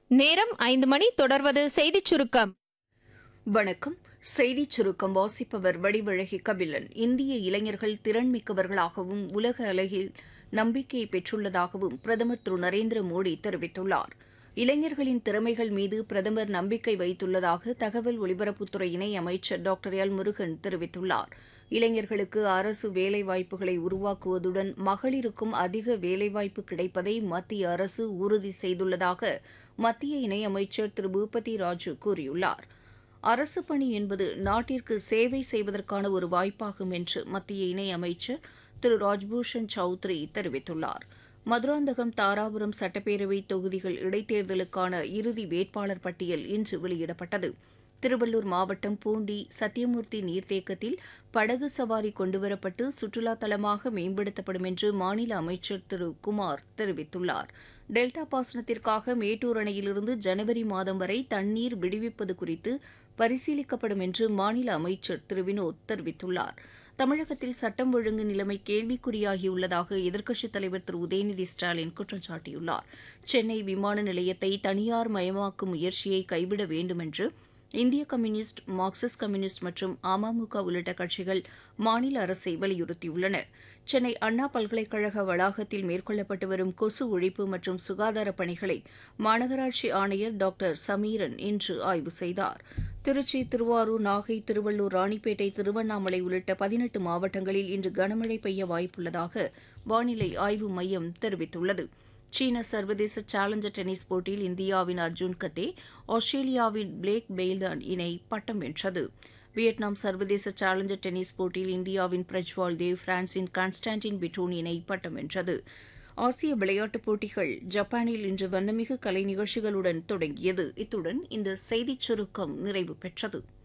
நேரம் ஐந்து மணி தொடர்வது செய்திச் சுருக்கம் வணக்கம் செய்திச் சுருக்கம் வாசிப்பவர் வடிவழகி கபிலன் இந்திய இளைஞர்கள் திறன்மிக்கவர்களாகவும் உலக அளவில் நம்பிக்கையை பெற்றுள்ளதாகவும் பிரதமர் திரு நரேந்திர மோடி தெரிவித்துள்ளார் இளைஞர்களின் திறமைகள் மீது பிரதமர் நம்பிக்கை வைத்துள்ளதாக தகவல் ஒலிபரப்புத்துறை இணை அமைச்சர் டாக்டர் எல் முருகன் தெரிவித்துள்ளார் இளைஞர்களுக்கு அரசு வேலைவாய்ப்புகளை உருவாக்குவதுடன் மகளிருக்கும் அதிக வேலைவாய்ப்பு கிடைப்பதை மத்திய அரசு உறுதி செய்துள்ளதாக மத்திய இணையமைச்சர் திரு பூபதி ராஜு கூறியுள்ளார் அரசு பணி என்பது நாட்டிற்கு சேவை செய்வதற்கான ஒரு வாய்ப்பாகும் என்று மத்திய இணையமைச்சர் திரு ராஜ்பூஷன் சௌத்ரி தெரிவித்துள்ளார் மதுராந்தகம் தாராபுரம் சட்டப்பேரவை தொகுதிகள் இடைத்தேர்தலுக்கான இறுதி வேட்பாளர் பட்டியல் இன்று வெளியிடப்பட்டது திருவள்ளூர் மாவட்டம் பூண்டி சத்தியமூர்த்தி நீர்த்தேக்கத்தில் படகு சவாரி கொண்டுவரப்பட்டு சுற்றுலா தலமாக மேம்படுத்தப்படும் என்று மாநில அமைச்சர் திரு குமார் தெரிவித்துள்ளார் டெல்டா பாசனத்திற்காக மேட்டூர் அணையிலிருந்து ஜனவரி மாதம் வரை தண்ணீர் விடுவிப்பது குறித்து பரிசீலிக்கப்படும் என்று மாநில அமைச்சர் திரு வினோத் தெரிவித்துள்ளார் தமிழகத்தில் சட்டம் ஒழுங்கு நிலைமை கேள்விக்குறியாகியுள்ளதாக எதிர்க்கட்சித் தலைவர் திரு உதயநிதி ஸ்டாலின் குற்றம் சாட்டியுள்ளார் சென்னை விமான நிலையத்தை தனியார் மயமாக்கும் முயற்சியை கைவிட வேண்டும் என்று இந்திய கம்யூனிஸ்ட் மார்க்சிஸ்ட் கம்யூனிஸ்ட் மற்றும் அமமுக உள்ளிட்ட கட்சிகள் மாநில அரசை வலியுறுத்தியுள்ளன சென்னை அண்ணா பல்கலைக்கழக வளாகத்தில் மேற்கொள்ளப்பட்டு வரும் கொசு ஒழிப்பு மற்றும் சுகாதார பணிகளை மாநகராட்சி ஆணையர் டாக்டர் சமீரன் இன்று ஆய்வு செய்தார் திருச்சி திருவாரூர் நாகை திருவள்ளூர் ராணிப்பேட்டை திருவண்ணாமலை உள்ளிட்ட பதினெட்டு மாவட்டங்களில் இன்று கனமழை பெய்ய வாய்ப்புள்ளதாக வானிலை ஆய்வு மையம் தெரிவித்துள்ளது சீன சர்வதேச சேலஞ்சர் டென்னிஸ் போட்டியில் இந்தியாவின் அர்ஜுன் கத்தே ஆஸ்திரேலியாவின் பிளேக் பெய்ல்டன் இணை பட்டம் வென்றது வியட்நாம் சர்வதேச சேலஞ்சர் டென்னிஸ் போட்டியில் இந்தியாவின் பிரஜ்வால் தேவ் பிரான்சின் கான்ஸ்டான்டின் பிட்டோன் இணை பட்டம் வென்றது ஆசிய விளையாட்டுப் போட்டிகள் ஜப்பானில் இன்று வண்ணமிகு கலை நிகழ்ச்சிகளுடன் தொடங்கியது இத்துடன் இந்த செய்திச் சுருக்கம் நிறைவு பெற்றது